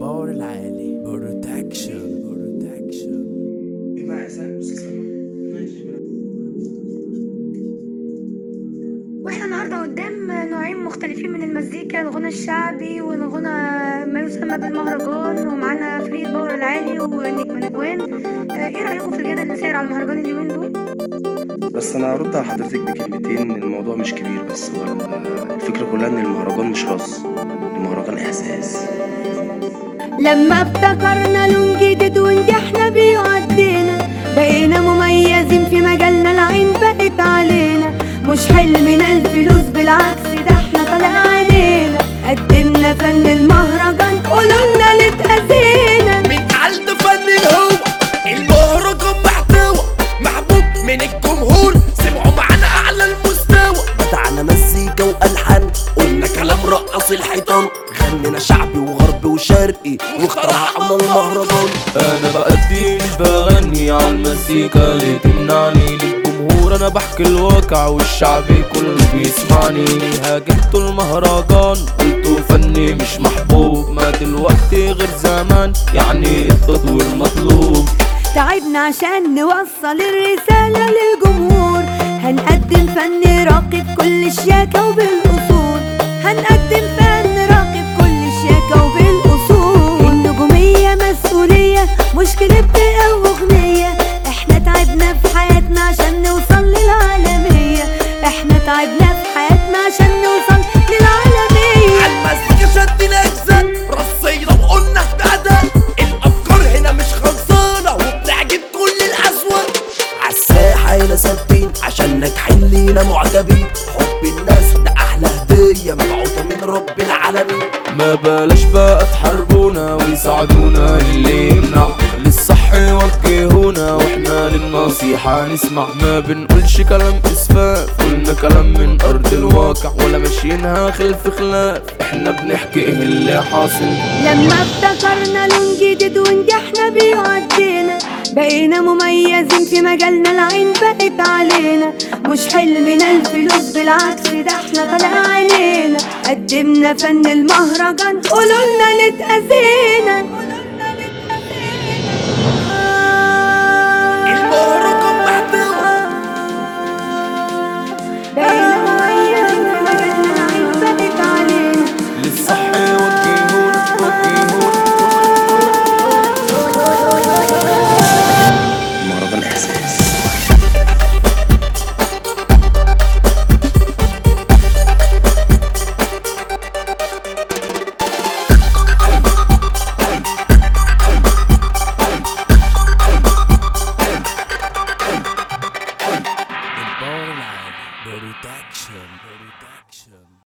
الباور العالي بروتكشن بروتكشن واحنا النهارده قدام نوعين مختلفين من المزيكا الغنى الشعبي والغنى ما يسمى بالمهرجان ومعانا فريد باور العالي ونجم نجوان آه، ايه رايكم في الجدل اللي ساير على المهرجان اليومين دول بس انا هرد على حضرتك بكلمتين ان الموضوع مش كبير بس هو الفكره كلها ان المهرجان مش رقص المهرجان احساس لما ابتكرنا لون جديد ونجحنا بيه وعدينا بقينا مميزين في مجالنا العين بقت علينا مش حلمنا الفلوس بالعكس ده احنا طالع علينا قدمنا فن المهرجان قولولنا اللي اتأذينا من عند فن الهوى المهرجان محتوى محبوب من الجمهور سمعوا معانا اعلى المستوى بتاعنا مزيكا والحان قلنا كلام رقص الحيطان غنينا شعبي وغربي وشرقي واخترعنا المهرجان انا بأدي مش بغني على المزيكا اللي تمنعني للجمهور انا بحكي الواقع والشعبي كله بيسمعني هاجمت المهرجان قلتوا فني مش محبوب ما دلوقتي غير زمان يعني التطوير مطلوب تعبنا عشان نوصل الرسالة للجمهور هنقدم فن راقي بكل شياكة وبالأصول هنقدم فن راقي بكل شياكة وبالأصول النجومية مسؤولية مش كليب أو أغنية احنا تعبنا في حياتنا عشان نوصل للعالمية احنا تعبنا في حياتنا عشان نوصل للعالمية عالمزيكا شدنا اجزاء رصينا وقلنا اهتدى الافكار هنا مش خلصانه وبتعجب كل الاذواق عالساحة هنا ثابتين عشان ناجحين لينا معجبين حب الناس ده احلى هدية مبعوثة من رب العالمين ما بلاش بقى تحاربونا ويساعدونا اللي يمنع للصح يوجهونا واحنا للنصيحة نسمع ما بنقولش كلام اسفاف قلنا كلام من ارض الواقع ولا ماشيينها خلف خلاف احنا بنحكي ايه اللي حاصل لما ابتكرنا لون جديد ونجحنا بيه وعدينا بقينا مميزين في مجالنا العين بقت علينا مش حلمنا الفلوس بالعكس ده احنا طالع علينا قدمنا فن المهرجان قولولنا اللي اتأذينا المهرجان محتوى بقينا مميزين في مجالنا العين بقت علينا للصح يوجهونا يوجهونا المهرجان احساس الباور العالي بروتكشن بروتكشن